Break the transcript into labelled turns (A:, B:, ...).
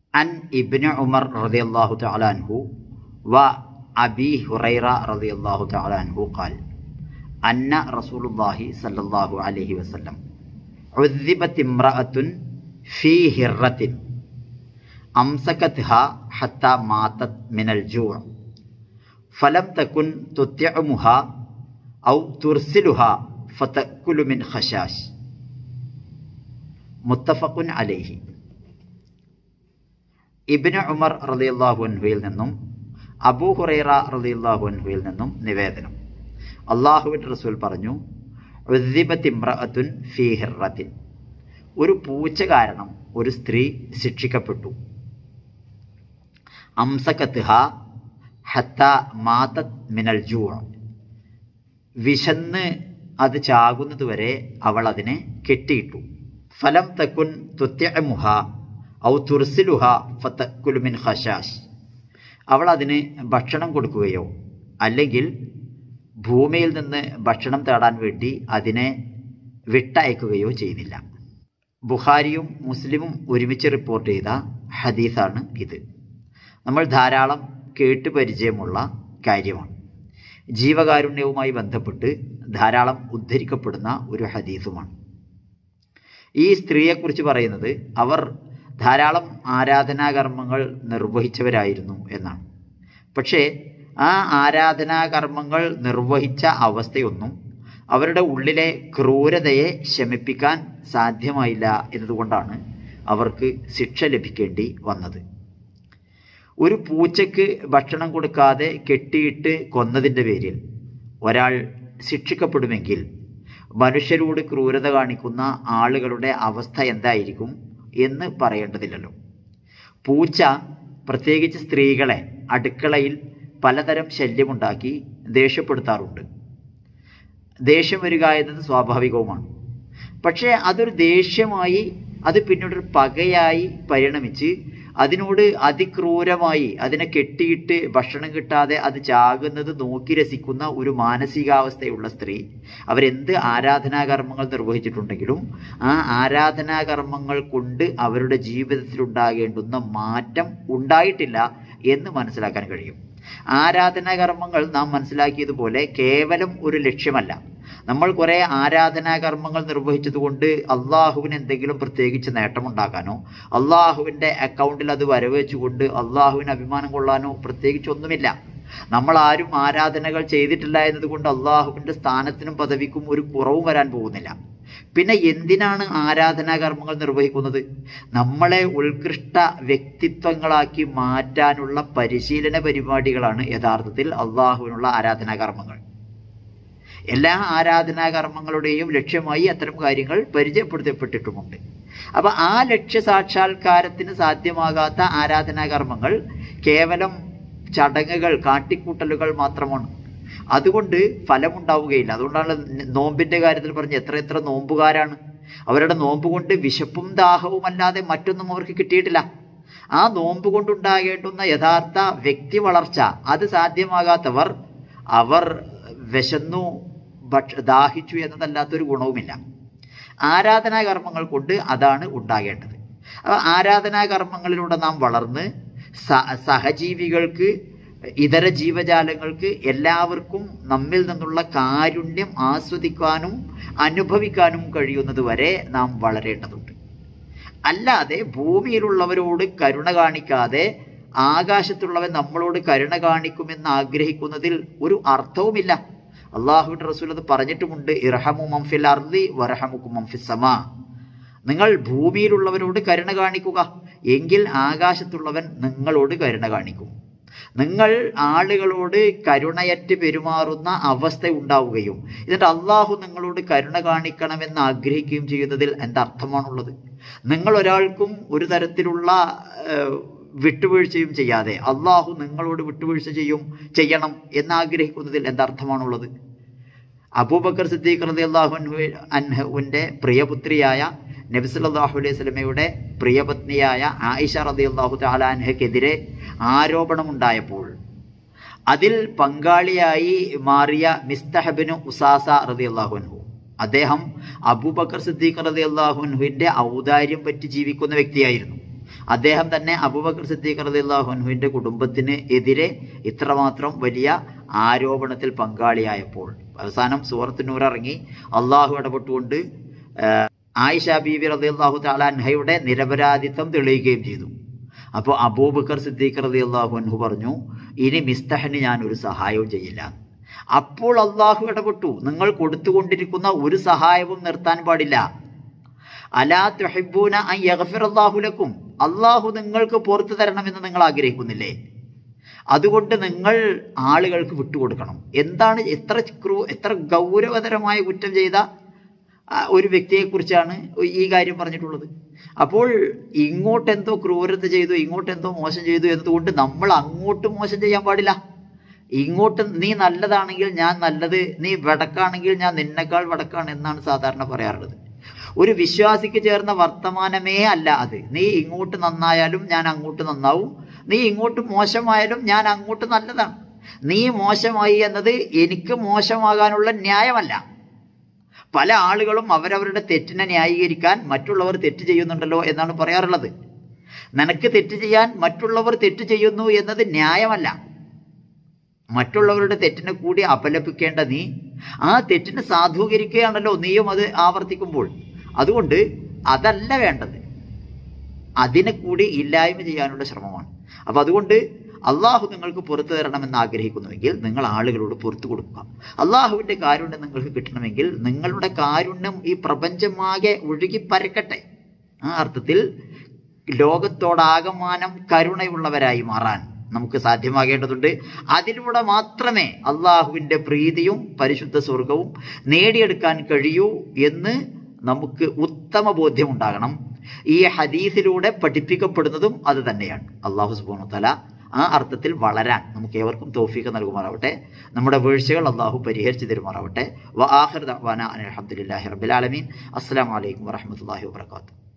A: عن ابن عمر رضي الله تعالى عنه وأبي هريرة رضي الله تعالى عنه قال أن رسول الله صلى الله عليه وسلم عذبت امرأة في هرة أمسكتها حتى ماتت من الجوع فلم تكن تطعمها أو ترسلها فتأكل من خشاش متفق عليه ഇബിന് ഉമർ റളിയല്ലാഹു അൻഹുവിൽ നിന്നും അബൂ ഹുറൈറ റളിയല്ലാഹു അൻഹുവിൽ നിന്നും നിവേദനം അള്ളാഹുവിൻ റസൂൽ പറഞ്ഞു ഉദ്ദിബത്തിമ്രഅത്തുൻ ഫീ ഹിറത്തിൻ ഒരു പൂച്ച കാരണം ഒരു സ്ത്രീ ശിക്ഷിക്കപ്പെട്ടു അംസകത്ത്ഹ ഹത്ത മാതത് മിനൽ ജൂ വിശന്ന് അത് ചാകുന്നതുവരെ അവൾ അതിനെ കെട്ടിയിട്ടു ഫലം തക്കുൻ തുത്യമുഹ ഔ തുർസിലുഹ ഫത്തക്കുലുമിൻ ഖശാഷ് അവൾ അതിന് ഭക്ഷണം കൊടുക്കുകയോ അല്ലെങ്കിൽ ഭൂമിയിൽ നിന്ന് ഭക്ഷണം തേടാൻ വേണ്ടി അതിനെ വിട്ടയക്കുകയോ ചെയ്തില്ല ബുഖാരിയും മുസ്ലിമും ഒരുമിച്ച് റിപ്പോർട്ട് ചെയ്ത ഹദീസാണ് ഇത് നമ്മൾ ധാരാളം കേട്ട് പരിചയമുള്ള കാര്യമാണ് ജീവകാരുണ്യവുമായി ബന്ധപ്പെട്ട് ധാരാളം ഉദ്ധരിക്കപ്പെടുന്ന ഒരു ഹദീസുമാണ് ഈ സ്ത്രീയെക്കുറിച്ച് പറയുന്നത് അവർ ധാരാളം ആരാധനാകർമ്മങ്ങൾ നിർവഹിച്ചവരായിരുന്നു എന്നാണ് പക്ഷേ ആ ആരാധനാകർമ്മങ്ങൾ നിർവഹിച്ച അവസ്ഥയൊന്നും അവരുടെ ഉള്ളിലെ ക്രൂരതയെ ശമിപ്പിക്കാൻ സാധ്യമായില്ല എന്നതുകൊണ്ടാണ് അവർക്ക് ശിക്ഷ ലഭിക്കേണ്ടി വന്നത് ഒരു പൂച്ചയ്ക്ക് ഭക്ഷണം കൊടുക്കാതെ കെട്ടിയിട്ട് കൊന്നതിൻ്റെ പേരിൽ ഒരാൾ ശിക്ഷിക്കപ്പെടുമെങ്കിൽ മനുഷ്യരോട് ക്രൂരത കാണിക്കുന്ന ആളുകളുടെ അവസ്ഥ എന്തായിരിക്കും എന്ന് പറയേണ്ടതില്ലല്ലോ പൂച്ച പ്രത്യേകിച്ച് സ്ത്രീകളെ അടുക്കളയിൽ പലതരം ശല്യമുണ്ടാക്കി ദേഷ്യപ്പെടുത്താറുണ്ട് ദേഷ്യം വരിക എന്നത് സ്വാഭാവികവുമാണ് പക്ഷേ അതൊരു ദേഷ്യമായി അത് പിന്നീടൊരു പകയായി പരിണമിച്ച് അതിനോട് അതിക്രൂരമായി അതിനെ കെട്ടിയിട്ട് ഭക്ഷണം കിട്ടാതെ അത് ചാകുന്നത് നോക്കി രസിക്കുന്ന ഒരു മാനസികാവസ്ഥയുള്ള സ്ത്രീ അവരെന്ത് ആരാധനാകർമ്മങ്ങൾ നിർവഹിച്ചിട്ടുണ്ടെങ്കിലും ആ ആരാധനാകർമ്മങ്ങൾ കൊണ്ട് അവരുടെ ജീവിതത്തിലുണ്ടാകേണ്ടുന്ന മാറ്റം ഉണ്ടായിട്ടില്ല എന്ന് മനസ്സിലാക്കാൻ കഴിയും ആരാധനാകർമ്മങ്ങൾ നാം മനസ്സിലാക്കിയതുപോലെ കേവലം ഒരു ലക്ഷ്യമല്ല നമ്മൾ കുറേ ആരാധനാകർമ്മങ്ങൾ നിർവഹിച്ചതുകൊണ്ട് അള്ളാഹുവിന് എന്തെങ്കിലും പ്രത്യേകിച്ച് നേട്ടമുണ്ടാക്കാനോ അള്ളാഹുവിൻ്റെ അക്കൗണ്ടിൽ അത് വരവേച്ചുകൊണ്ട് അള്ളാഹുവിന് അഭിമാനം കൊള്ളാനോ പ്രത്യേകിച്ച് ഒന്നുമില്ല നമ്മൾ ആരും ആരാധനകൾ ചെയ്തിട്ടില്ല എന്നതുകൊണ്ട് അള്ളാഹുവിൻ്റെ സ്ഥാനത്തിനും പദവിക്കും ഒരു കുറവും വരാൻ പോകുന്നില്ല പിന്നെ എന്തിനാണ് ആരാധനാകർമ്മങ്ങൾ നിർവഹിക്കുന്നത് നമ്മളെ ഉത്കൃഷ്ട വ്യക്തിത്വങ്ങളാക്കി മാറ്റാനുള്ള പരിശീലന പരിപാടികളാണ് യഥാർത്ഥത്തിൽ അള്ളാഹുവിനുള്ള ആരാധനാകർമ്മങ്ങൾ എല്ലാ ആരാധനാകർമ്മങ്ങളുടെയും ലക്ഷ്യമായി അത്തരം കാര്യങ്ങൾ പരിചയപ്പെടുത്തപ്പെട്ടിട്ടുമുണ്ട് അപ്പം ആ ലക്ഷ്യ സാക്ഷാത്കാരത്തിന് സാധ്യമാകാത്ത ആരാധനാകർമ്മങ്ങൾ കേവലം ചടങ്ങുകൾ കാട്ടിക്കൂട്ടലുകൾ മാത്രമാണ് അതുകൊണ്ട് ഫലമുണ്ടാവുകയില്ല അതുകൊണ്ടാണ് നോമ്പിൻ്റെ കാര്യത്തിൽ പറഞ്ഞ് എത്ര എത്ര നോമ്പുകാരാണ് അവരുടെ നോമ്പ് കൊണ്ട് വിശപ്പും ദാഹവും അല്ലാതെ മറ്റൊന്നും അവർക്ക് കിട്ടിയിട്ടില്ല ആ നോമ്പ് കൊണ്ടുണ്ടാകേണ്ടുന്ന യഥാർത്ഥ വ്യക്തി വളർച്ച അത് സാധ്യമാകാത്തവർ അവർ വിശന്നു ഭക്ഷ ദാഹിച്ചു എന്നതല്ലാത്തൊരു ഗുണവുമില്ല ആരാധനാകർമ്മങ്ങൾ കൊണ്ട് അതാണ് ഉണ്ടാകേണ്ടത് അപ്പോൾ ആരാധനാകർമ്മങ്ങളിലൂടെ നാം വളർന്ന് സഹജീവികൾക്ക് ഇതര ജീവജാലങ്ങൾക്ക് എല്ലാവർക്കും നമ്മിൽ നിന്നുള്ള കാരുണ്യം ആസ്വദിക്കാനും അനുഭവിക്കാനും കഴിയുന്നത് വരെ നാം വളരേണ്ടതുണ്ട് അല്ലാതെ ഭൂമിയിലുള്ളവരോട് കരുണ കാണിക്കാതെ ആകാശത്തുള്ളവൻ നമ്മളോട് കരുണ കാണിക്കുമെന്ന് ആഗ്രഹിക്കുന്നതിൽ ഒരു അർത്ഥവുമില്ല അള്ളാഹുവിൻ്റെ റസൂൽ അത് പറഞ്ഞിട്ടുമുണ്ട് ഇർഹമു മംഫിൽ അർദി വറഹമുക്കും മംഫിൽ സമാ നിങ്ങൾ ഭൂമിയിലുള്ളവരോട് കരുണ കാണിക്കുക എങ്കിൽ ആകാശത്തുള്ളവൻ നിങ്ങളോട് കരുണ കാണിക്കും നിങ്ങൾ ആളുകളോട് കരുണയറ്റ് പെരുമാറുന്ന അവസ്ഥ ഉണ്ടാവുകയും എന്നിട്ട് അള്ളാഹു നിങ്ങളോട് കരുണ കാണിക്കണമെന്ന് ആഗ്രഹിക്കുകയും ചെയ്യുന്നതിൽ എന്തർത്ഥമാണുള്ളത് നിങ്ങൾ ഒരാൾക്കും ഒരു തരത്തിലുള്ള വിട്ടുവീഴ്ചയും ചെയ്യാതെ അള്ളാഹു നിങ്ങളോട് വിട്ടുവീഴ്ച ചെയ്യും ചെയ്യണം എന്നാഗ്രഹിക്കുന്നതിൽ എന്തർത്ഥമാണുള്ളത് അബൂബക്കർ സിദ്ദീഖ് റതി അള്ളാഹു അൻഹുവിൻ്റെ പ്രിയപുത്രിയായ നബിസല്ലാഹു അലൈഹി സ്വലമയുടെ പ്രിയപത്നിയായ ആയിഷ റതി അള്ളാഹു താലാൻഹയ്ക്കെതിരെ ആരോപണമുണ്ടായപ്പോൾ അതിൽ പങ്കാളിയായി മാറിയ മിസ്തഹബിനു ഉസാസ റതി അള്ളാഹുൻഹു അദ്ദേഹം അബൂബക്കർ സിദ്ദീഖ് റതി അള്ളാഹുൻഹുവിൻ്റെ ഔദാര്യം പറ്റി ജീവിക്കുന്ന വ്യക്തിയായിരുന്നു അദ്ദേഹം തന്നെ അബൂബക്കർ സിദ്ദീഖ് റളിയല്ലാഹുവിൻ്റെ കുടുംബത്തിന് എതിരെ ഇത്രമാത്രം വലിയ ആരോപണത്തിൽ പങ്കാളിയായപ്പോൾ അവസാനം സൂറത്ത് നൂർ ഇറങ്ങി അള്ളാഹു ഇടപെട്ടുകൊണ്ട് ആ, ആയിഷ ബീബി റളിയല്ലാഹു തആല അൻഹയുടെ നിരപരാധിത്വം തെളിയിക്കുകയും ചെയ്തു അപ്പോൾ അബൂബക്കർ സിദ്ദീഖ് റളിയല്ലാഹു അൻഹു പറഞ്ഞു ഇനി മിസ്തഹന് ഞാൻ ഒരു സഹായവും ചെയ്യില്ല അപ്പോൾ അള്ളാഹു ഇടപെട്ടു നിങ്ങൾ കൊടുത്തുകൊണ്ടിരിക്കുന്ന ഒരു സഹായവും നിർത്താൻ പാടില്ല അലാ തുഹിബൂന അൻ യഗ്ഫിറല്ലാഹു ലക്കും അള്ളാഹു നിങ്ങൾക്ക് പുറത്തു തരണമെന്ന് നിങ്ങൾ ആഗ്രഹിക്കുന്നില്ലേ അതുകൊണ്ട് നിങ്ങൾ ആളുകൾക്ക് വിട്ടുകൊടുക്കണം എന്താണ് എത്ര ക്രൂ എത്ര ഗൗരവതരമായ കുറ്റം ചെയ്ത ആ, ഒരു വ്യക്തിയെക്കുറിച്ചാണ് ഈ കാര്യം പറഞ്ഞിട്ടുള്ളത് അപ്പോൾ ഇങ്ങോട്ടെന്തോ ക്രൂരത ചെയ്തു ഇങ്ങോട്ടെന്തോ മോശം ചെയ്തു എന്നതുകൊണ്ട് നമ്മൾ അങ്ങോട്ട് മോശം ചെയ്യാൻ പാടില്ല ഇങ്ങോട്ട് നീ നല്ലതാണെങ്കിൽ ഞാൻ നല്ലത് നീ വടക്കാണെങ്കിൽ ഞാൻ നിന്നെക്കാൾ വടക്കാണ് എന്നാണ് സാധാരണ പറയാറുള്ളത് ഒരു വിശ്വാസിക്ക് ചേർന്ന വർത്തമാനമേ അല്ല അത് നീ ഇങ്ങോട്ട് നന്നായാലും ഞാൻ അങ്ങോട്ട് നന്നാവും നീ ഇങ്ങോട്ട് മോശമായാലും ഞാൻ അങ്ങോട്ട് നല്ലതാണ് നീ മോശമായി എന്നത് എനിക്ക് മോശമാകാനുള്ള ന്യായമല്ല പല ആളുകളും അവരവരുടെ തെറ്റിനെ ന്യായീകരിക്കാൻ മറ്റുള്ളവർ തെറ്റ് ചെയ്യുന്നുണ്ടല്ലോ എന്നാണ് പറയാറുള്ളത് നിനക്ക് തെറ്റ് ചെയ്യാൻ മറ്റുള്ളവർ തെറ്റ് ചെയ്യുന്നു എന്നത് ന്യായമല്ല മറ്റുള്ളവരുടെ തെറ്റിനെ കൂടി അപലപിക്കേണ്ട നീ ആ തെറ്റിനെ സാധൂകരിക്കുകയാണല്ലോ നീയും അത് ആവർത്തിക്കുമ്പോൾ അതുകൊണ്ട് അതല്ല വേണ്ടത് അതിനെ കൂടി ഇല്ലായ്മ ചെയ്യാനുള്ള ശ്രമമാണ് അപ്പം അതുകൊണ്ട് അള്ളാഹു നിങ്ങൾക്ക് പുറത്തു തരണമെന്ന് ആഗ്രഹിക്കുന്നുവെങ്കിൽ നിങ്ങൾ ആളുകളോട് പുറത്തു കൊടുക്കുക അള്ളാഹുവിൻ്റെ കാരുണ്യം നിങ്ങൾക്ക് കിട്ടണമെങ്കിൽ നിങ്ങളുടെ കാരുണ്യം ഈ പ്രപഞ്ചമാകെ ഒഴുകി പരക്കട്ടെ ആ അർത്ഥത്തിൽ ലോകത്തോടാകമാനം കരുണയുള്ളവരായി മാറാൻ നമുക്ക് സാധ്യമാകേണ്ടതുണ്ട് അതിലൂടെ മാത്രമേ അള്ളാഹുവിൻ്റെ പ്രീതിയും പരിശുദ്ധ സ്വർഗവും നേടിയെടുക്കാൻ കഴിയൂ എന്ന് നമുക്ക് ഉത്തമ ബോധ്യമുണ്ടാകണം ഈ ഹദീസിലൂടെ പഠിപ്പിക്കപ്പെടുന്നതും അത് തന്നെയാണ് അള്ളാഹു സുബാനു തല ആ അർത്ഥത്തിൽ വളരാൻ നമുക്ക് ഏവർക്കും തോഫീക്ക് നൽകുമാറാവട്ടെ നമ്മുടെ വീഴ്ചകൾ അള്ളാഹു പരിഹരിച്ചു തരുമാറാവട്ടെ വ ആഹിർ ദഅ്വാന അനിൽ അൽഹംദുലില്ലാഹി റബ്ബിൽ ആലമീൻ അസ്സലാമു അലൈക്കും വറഹ്മത്തുള്ളാഹി വബറകാതുഹു